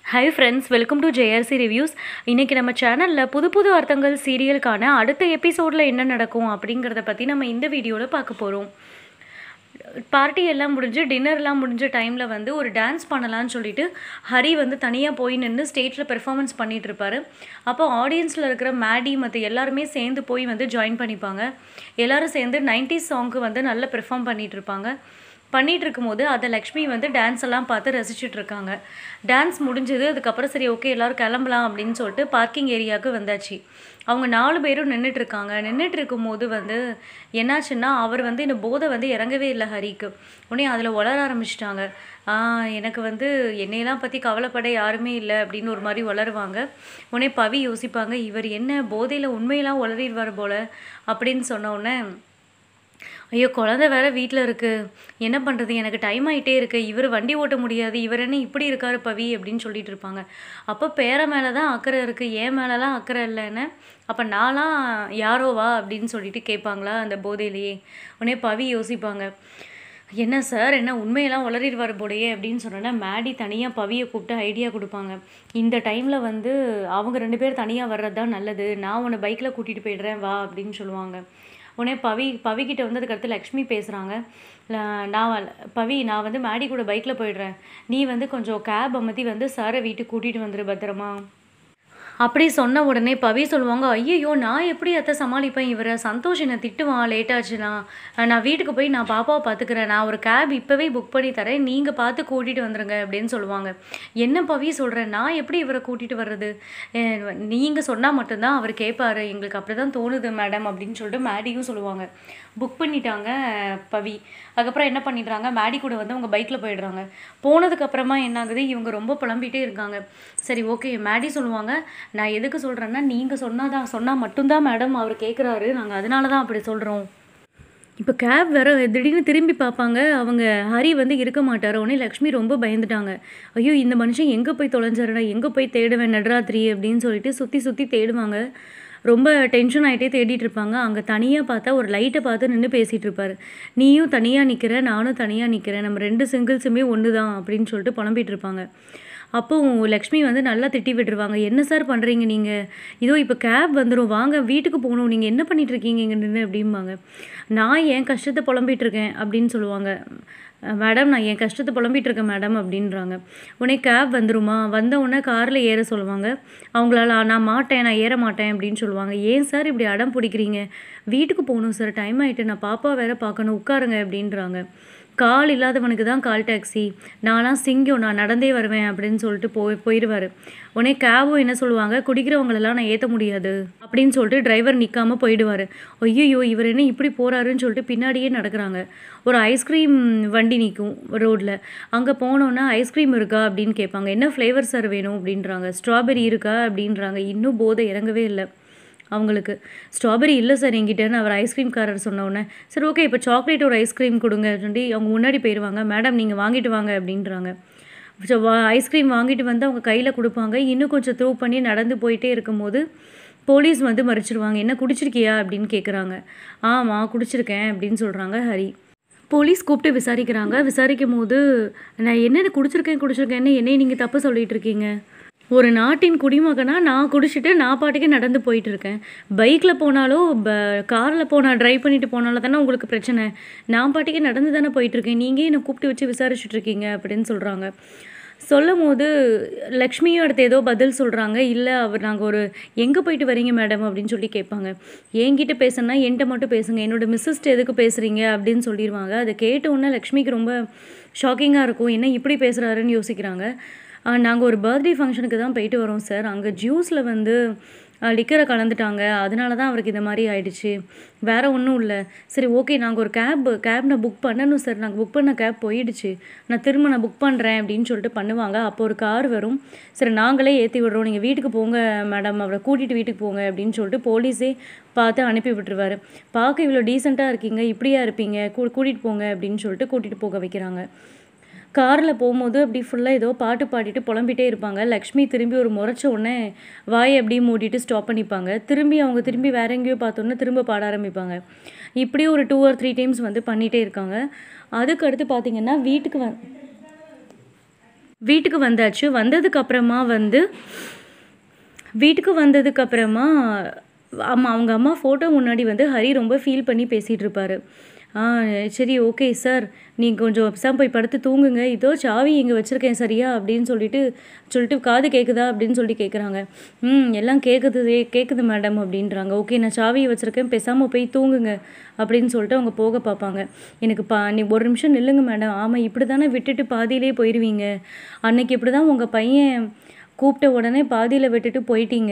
hi friends welcome to JRC reviews இன்றைக்கி நம்ம சேனலில் புது புது அர்த்தங்கள் சீரியலுக்கான அடுத்த எபிசோடில் என்ன நடக்கும் அப்படிங்கிறத பற்றி நம்ம இந்த வீடியோவில் பார்க்க போகிறோம் பார்ட்டி எல்லாம் முடிஞ்சு டின்னர்லாம் முடிஞ்ச டைமில் வந்து ஒரு டான்ஸ் பண்ணலான்னு சொல்லிட்டு ஹரி வந்து தனியாக போய் நின்று ஸ்டேஜில் பெர்ஃபார்மன்ஸ் பண்ணிட்டு இருப்பாரு அப்போ ஆடியன்ஸில் இருக்கிற மேடி மற்ற எல்லாருமே சேர்ந்து போய் வந்து ஜாயின் பண்ணிப்பாங்க எல்லாரும் சேர்ந்து 90s சாங்க்கு வந்து நல்லா பெர்ஃபார்ம் பண்ணிட்டு இருப்பாங்க பண்ணிட்டு இருக்கும்போது அதை லக்ஷ்மி வந்து டான்ஸ் எல்லாம் பார்த்து ரசிச்சுட்டு இருக்காங்க டான்ஸ் முடிஞ்சது அதுக்கப்புறம் சரி ஓகே எல்லாரும் கிளம்பலாம் அப்படின்னு சொல்லிட்டு பார்க்கிங் ஏரியாவுக்கு வந்தாச்சு அவங்க நாலு பேரும் நின்றுட்டு இருக்காங்க நின்றுட்டு இருக்கும்போது வந்து என்னாச்சுன்னா அவர் வந்து இந்த போதை வந்து இறங்கவே இல்லை ஹரிக்கு உடனே அதில் வளர ஆரம்பிச்சிட்டாங்க எனக்கு வந்து என்னையெல்லாம் பற்றி கவலைப்பட யாருமே இல்லை அப்படின்னு ஒரு மாதிரி வளருவாங்க உடனே பவி யோசிப்பாங்க இவர் என்ன போதையில் உண்மையெல்லாம் உளறிடுவார் போல அப்படின்னு சொன்ன உடனே ஐயோ குழந்தை வேற வீட்டில் இருக்குது என்ன பண்ணுறது எனக்கு டைம் ஆகிட்டே இருக்கு இவர் வண்டி ஓட்ட முடியாது இவர் என்ன இப்படி இருக்காரு பவி அப்படின்னு சொல்லிட்டு இருப்பாங்க அப்போ பேர மேலே தான் அக்கறை இருக்குது ஏன் மேலெலாம் அக்கறை இல்லைன்னு அப்போ நான்லாம் யாரோவா அப்படின்னு சொல்லிட்டு கேட்பாங்களா அந்த போதையிலேயே உடனே பவி யோசிப்பாங்க என்ன சார் என்ன உண்மையெல்லாம் உளறிடுவார் போலையே அப்படின்னு சொன்னோன்னா மேடி தனியாக பவியை கூப்பிட்டு ஐடியா கொடுப்பாங்க இந்த டைமில் வந்து அவங்க ரெண்டு பேர் தனியாக வர்றது தான் நல்லது நான் உன்னை பைக்கில் கூட்டிகிட்டு போயிடுறேன் வா அப்படின்னு சொல்லுவாங்க உடனே பவி பவிக்கிட்ட வந்து அதுக்கடுத்து லக்ஷ்மி பேசுகிறாங்க நான் வ- பவி நான் வந்து மேடி கூட பைக்கில் போயிடுறேன் நீ வந்து கொஞ்சம் கேப் அமர்த்தி வந்து சாரை வீட்டுக்கு கூட்டிகிட்டு வந்துடு பத்திரமா அப்படி சொன்ன உடனே பவி சொல்லுவாங்க ஐயையோ நான் எப்படி அத்தை சமாளிப்பேன் இவரை சந்தோஷ் என்னை திட்டுவான் லேட் ஆச்சுன்னா அஹ் நான் வீட்டுக்கு போய் நான் பாப்பாவை பார்த்துக்கிறேன் நான் ஒரு கேப் இப்போவே புக் பண்ணி தரேன் நீங்கள் பார்த்து கூட்டிகிட்டு வந்துருங்க அப்படின்னு சொல்லுவாங்க என்ன பவி சொல்கிறேன் நான் எப்படி இவரை கூட்டிகிட்டு வர்றது நீங்கள் சொன்னால் மட்டும்தான் அவர் கேட்பாரு எங்களுக்கு அப்படி தான் தோணுது மேடம் அப்படின்னு சொல்லிட்டு மேடியும் சொல்லுவாங்க புக் பண்ணிட்டாங்க பவி அதுக்கப்புறம் என்ன பண்ணிடுறாங்க மேடி கூட வந்து அவங்க பைக்கில் போயிடுறாங்க போனதுக்கு அப்புறமா என்ன ஆகுது இவங்க ரொம்ப புலம்பிட்டே இருக்காங்க சரி ஓகே மேடி சொல்லுவாங்க நான் எதுக்கு சொல்கிறேன்னா நீங்கள் சொன்னாதான் சொன்னால் மட்டும்தான் மேடம் அவர் கேட்குறாரு நாங்கள் அதனால தான் அப்படி சொல்கிறோம் இப்போ கேப் வேற திடீர்னு திரும்பி பார்ப்பாங்க அவங்க ஹரி வந்து இருக்க மாட்டார் உடனே லக்ஷ்மி ரொம்ப பயந்துட்டாங்க ஐயோ இந்த மனுஷன் எங்கே போய் தொலைஞ்சாருடா எங்கே போய் தேடுவேன் நடுராத்திரி அப்படின்னு சொல்லிட்டு சுற்றி சுற்றி தேடுவாங்க ரொம்ப டென்ஷன் ஆகிட்டே தேடிட்டு இருப்பாங்க அங்கே தனியாக பார்த்தா ஒரு லைட்டை பார்த்து நின்று பேசிகிட்டு இருப்பாரு நீயும் தனியாக நிற்கிற நானும் தனியாக நிற்கிறேன் நம்ம ரெண்டு சிங்கிள்ஸுமே ஒன்று தான் அப்படின்னு சொல்லிட்டு புலம்பிட்டு இருப்பாங்க அப்போ லக்ஷ்மி வந்து நல்லா திட்டி விட்டுருவாங்க என்ன சார் பண்ணுறீங்க நீங்கள் இதோ இப்போ கேப் வந்துடும் வாங்க வீட்டுக்கு போகணும் நீங்கள் என்ன பண்ணிட்டு இருக்கீங்க இங்கே நின்று அப்படிம்பாங்க நான் என் கஷ்டத்தை புலம்பிட்டு இருக்கேன் அப்படின்னு சொல்லுவாங்க மேடம் நான் என் கஷ்டத்தை புலம்பிட்டு இருக்கேன் மேடம் அப்படின்றாங்க உடனே கேப் வந்துருமா வந்த உடனே காரில் ஏற சொல்லுவாங்க அவங்களால நான் மாட்டேன் நான் ஏற மாட்டேன் அப்படின்னு சொல்லுவாங்க ஏன் சார் இப்படி அடம் பிடிக்கிறீங்க வீட்டுக்கு போகணும் சார் டைம் ஆகிட்டு நான் பாப்பா வேற பார்க்கணும் உட்காருங்க அப்படின்றாங்க கால் இல்லாதவனுக்கு தான் கால் டாக்ஸி நான்லாம் சிங்கம் நான் நடந்தே வருவேன் அப்படின்னு சொல்லிட்டு போய் போயிடுவார் உடனே கேபும் என்ன சொல்லுவாங்க குடிக்கிறவங்களெல்லாம் நான் ஏற்ற முடியாது அப்படின்னு சொல்லிட்டு டிரைவர் நிற்காம போயிடுவார் ஐயோ இவர் என்ன இப்படி போகிறாருன்னு சொல்லிட்டு பின்னாடியே நடக்கிறாங்க ஒரு ஐஸ்கிரீம் வண்டி நிற்கும் ரோட்டில் அங்கே போனோன்னா ஐஸ்கிரீம் இருக்கா அப்படின்னு கேட்பாங்க என்ன ஃப்ளேவர் சார் வேணும் அப்படின்றாங்க ஸ்ட்ராபெரி இருக்கா அப்படின்றாங்க இன்னும் போதை இறங்கவே இல்லை அவங்களுக்கு ஸ்ட்ராபெரி இல்லை சார் என்கிட்டன்னு அவர் ஐஸ்கிரீம்காரர் சொன்ன உடனே சரி ஓகே இப்போ சாக்லேட் ஒரு ஐஸ்கிரீம் கொடுங்க சொல்லி அவங்க முன்னாடி போயிடுவாங்க மேடம் நீங்கள் வாங்கிட்டு வாங்க அப்படின்றாங்க ஸோ வா ஐஸ்கிரீம் வாங்கிட்டு வந்து அவங்க கையில் கொடுப்பாங்க இன்னும் கொஞ்சம் த்ரூ பண்ணி நடந்து போயிட்டே இருக்கும்போது போலீஸ் வந்து மறிச்சிருவாங்க என்ன குடிச்சிருக்கியா அப்படின்னு கேட்குறாங்க ஆமாம் குடிச்சிருக்கேன் அப்படின்னு சொல்கிறாங்க ஹரி போலீஸ் கூப்பிட்டு விசாரிக்கிறாங்க விசாரிக்கும் போது நான் என்னென்ன குடிச்சிருக்கேன் குடிச்சிருக்கேன்னு என்னை நீங்கள் தப்பு சொல்லிட்டு இருக்கீங்க ஒரு நாட்டின் குடிமகனா நான் குடிச்சிட்டு நான் பாட்டுக்கு நடந்து போயிட்டு இருக்கேன் பைக்கில் போனாலோ ப காரில் போனால் ட்ரைவ் பண்ணிட்டு போனாலும் தானே உங்களுக்கு பிரச்சனை நான் பாட்டுக்கு நடந்து தானே போயிட்டு இருக்கேன் நீங்கள் என்னை கூப்பிட்டு வச்சு விசாரிச்சுட்டு இருக்கீங்க அப்படின்னு சொல்கிறாங்க சொல்லும் போது லக்ஷ்மியும் அடுத்து ஏதோ பதில் சொல்கிறாங்க இல்லை அவர் நாங்கள் ஒரு எங்கே போயிட்டு வரீங்க மேடம் அப்படின்னு சொல்லி கேட்பாங்க என்கிட்ட பேசுனா என்கிட்ட மட்டும் பேசுங்க என்னோட மிஸ்ஸஸ்ட்டு எதுக்கு பேசுகிறீங்க அப்படின்னு சொல்லிடுவாங்க அதை கேட்ட உடனே லக்ஷ்மிக்கு ரொம்ப ஷாக்கிங்காக இருக்கும் என்ன இப்படி பேசுகிறாருன்னு யோசிக்கிறாங்க நாங்கள் ஒரு பர்த்டே ஃபங்க்ஷனுக்கு தான் போயிட்டு வரோம் சார் அங்கே ஜூஸில் வந்து லிக்கரை கலந்துட்டாங்க அதனால தான் அவருக்கு இந்த மாதிரி ஆயிடுச்சு வேற ஒன்றும் இல்லை சரி ஓகே நாங்கள் ஒரு கேப் கேப் நான் புக் பண்ணணும் சார் நாங்கள் புக் பண்ண கேப் போயிடுச்சு நான் திரும்ப நான் புக் பண்ணுறேன் அப்படின்னு சொல்லிட்டு பண்ணுவாங்க அப்போ ஒரு கார் வரும் சரி நாங்களே ஏற்றி விடுறோம் நீங்கள் வீட்டுக்கு போங்க மேடம் அவரை கூட்டிகிட்டு வீட்டுக்கு போங்க அப்படின்னு சொல்லிட்டு போலீஸே பார்த்து அனுப்பி விட்டுருவாரு பார்க்க இவ்வளோ டீசெண்டாக இருக்கீங்க இப்படியா இருப்பீங்க கூ கூட்டிகிட்டு போங்க அப்படின்னு சொல்லிட்டு கூட்டிகிட்டு போக வைக்கிறாங்க காரில் போகும்போது அப்படி ஃபுல்லாக ஏதோ பாட்டு பாடிட்டு புலம்பிட்டே இருப்பாங்க லக்ஷ்மி திரும்பி ஒரு முறைச்ச உடனே வாயை அப்படியே மூடிட்டு ஸ்டாப் பண்ணிப்பாங்க திரும்பி அவங்க திரும்பி வேற எங்கேயோ பார்த்தோன்னே திரும்ப பாட ஆரம்பிப்பாங்க இப்படியே ஒரு டூ ஆர் த்ரீ டைம்ஸ் வந்து பண்ணிகிட்டே இருக்காங்க அதுக்கு அடுத்து பார்த்தீங்கன்னா வீட்டுக்கு வ வீட்டுக்கு வந்தாச்சு வந்ததுக்கப்புறமா வந்து வீட்டுக்கு வந்ததுக்கப்புறமா அம்மா அவங்க அம்மா ஃபோட்டோ முன்னாடி வந்து ஹரி ரொம்ப ஃபீல் பண்ணி பேசிகிட்டு இருப்பார் ஆ சரி ஓகே சார் நீங்கள் கொஞ்சம் பேசாம போய் படுத்து தூங்குங்க இதோ சாவி இங்கே வச்சுருக்கேன் சரியா அப்படின்னு சொல்லிட்டு சொல்லிட்டு காது கேட்குதா அப்படின்னு சொல்லிட்டு கேட்குறாங்க ம் எல்லாம் கேட்குது கேட்குது மேடம் அப்படின்றாங்க ஓகே நான் சாவியை வச்சுருக்கேன் பேசாமல் போய் தூங்குங்க அப்படின்னு சொல்லிட்டு அவங்க போக பார்ப்பாங்க எனக்கு பா நீ ஒரு நிமிஷம் நில்லுங்க மேடம் ஆமாம் இப்படி தானே விட்டுட்டு பாதியிலே போயிடுவீங்க அன்னைக்கு இப்படி தான் உங்கள் பையன் கூப்பிட்ட உடனே பாதியில் விட்டுட்டு போயிட்டீங்க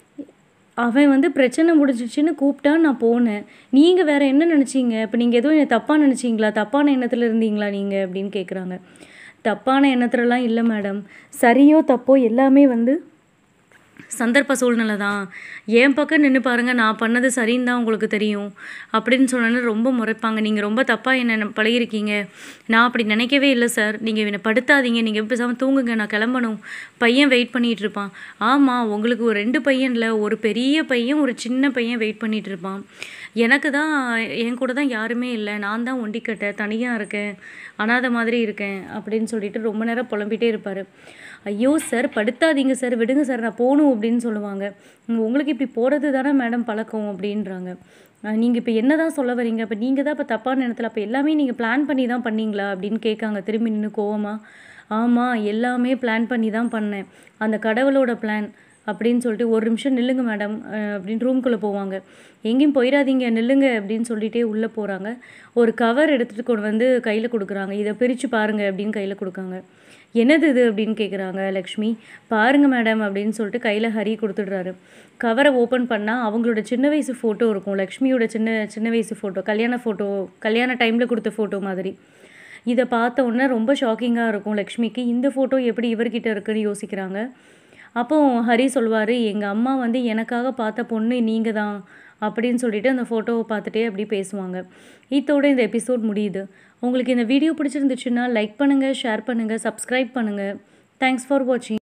அவன் வந்து பிரச்சனை முடிஞ்சிச்சுன்னு கூப்பிட்டா நான் போனேன் நீங்கள் வேற என்ன நினச்சிங்க இப்போ நீங்கள் எதுவும் என்னை தப்பாக நினச்சிங்களா தப்பான எண்ணத்தில் இருந்தீங்களா நீங்கள் அப்படின்னு கேட்குறாங்க தப்பான எண்ணத்துலலாம் இல்லை மேடம் சரியோ தப்போ எல்லாமே வந்து சந்தர்ப்ப சூழ்நிலை தான் என் பக்கம் நின்று பாருங்கள் நான் பண்ணது சரின்னு தான் உங்களுக்கு தெரியும் அப்படின்னு சொன்னோன்னே ரொம்ப முறைப்பாங்க நீங்கள் ரொம்ப தப்பாக என்ன பழகிருக்கீங்க நான் அப்படி நினைக்கவே இல்லை சார் நீங்கள் என்னை படுத்தாதீங்க நீங்கள் பேசாமல் தூங்குங்க நான் கிளம்பணும் பையன் வெயிட் பண்ணிகிட்டு இருப்பான் ஆமாம் உங்களுக்கு ஒரு ரெண்டு பையனில் ஒரு பெரிய பையன் ஒரு சின்ன பையன் வெயிட் பண்ணிகிட்டு இருப்பான் எனக்கு தான் என் கூட தான் யாருமே இல்லை நான் தான் ஒண்டிக்கட்டை தனியாக இருக்கேன் அனாதை மாதிரி இருக்கேன் அப்படின்னு சொல்லிட்டு ரொம்ப நேரம் புலம்பிகிட்டே இருப்பார் ஐயோ சார் படுத்தாதீங்க சார் விடுங்க சார் நான் போகணும் அப்படின்னு சொல்லுவாங்க உங்களுக்கு இப்படி போகிறது தானே மேடம் பழக்கம் அப்படின்றாங்க நீங்கள் இப்போ என்ன தான் சொல்ல வரீங்க அப்போ நீங்கள் தான் இப்போ தப்பான நேரத்தில் அப்போ எல்லாமே நீங்கள் பிளான் பண்ணி தான் பண்ணீங்களா அப்படின்னு கேட்காங்க திரும்பி நின்று கோவமா ஆமாம் எல்லாமே பிளான் பண்ணி தான் பண்ணேன் அந்த கடவுளோட பிளான் அப்படின்னு சொல்லிட்டு ஒரு நிமிஷம் நில்லுங்க மேடம் அப்படின்னு ரூம்குள்ளே போவாங்க எங்கேயும் போயிடாதீங்க நில்லுங்க அப்படின்னு சொல்லிட்டே உள்ளே போகிறாங்க ஒரு கவர் எடுத்துகிட்டு கொண்டு வந்து கையில் கொடுக்குறாங்க இதை பிரித்து பாருங்கள் அப்படின்னு கையில் கொடுக்காங்க என்னது இது அப்படின்னு கேட்குறாங்க லக்ஷ்மி பாருங்க மேடம் அப்படின்னு சொல்லிட்டு கையில் ஹரி கொடுத்துடுறாரு கவரை ஓப்பன் பண்ணால் அவங்களோட சின்ன வயசு ஃபோட்டோ இருக்கும் லக்ஷ்மியோட சின்ன சின்ன வயசு ஃபோட்டோ கல்யாண ஃபோட்டோ கல்யாண டைமில் கொடுத்த ஃபோட்டோ மாதிரி இதை பார்த்த உடனே ரொம்ப ஷாக்கிங்காக இருக்கும் லக்ஷ்மிக்கு இந்த ஃபோட்டோ எப்படி இவர்கிட்ட இருக்குன்னு யோசிக்கிறாங்க அப்போ ஹரி சொல்வார் எங்கள் அம்மா வந்து எனக்காக பார்த்த பொண்ணு நீங்கள் தான் அப்படின்னு சொல்லிட்டு அந்த ஃபோட்டோவை பார்த்துட்டே அப்படி பேசுவாங்க இதோட இந்த எபிசோட் முடியுது உங்களுக்கு இந்த வீடியோ பிடிச்சிருந்துச்சுன்னா லைக் பண்ணுங்கள் ஷேர் பண்ணுங்கள் சப்ஸ்கிரைப் பண்ணுங்கள் தேங்க்ஸ் ஃபார் வாட்சிங்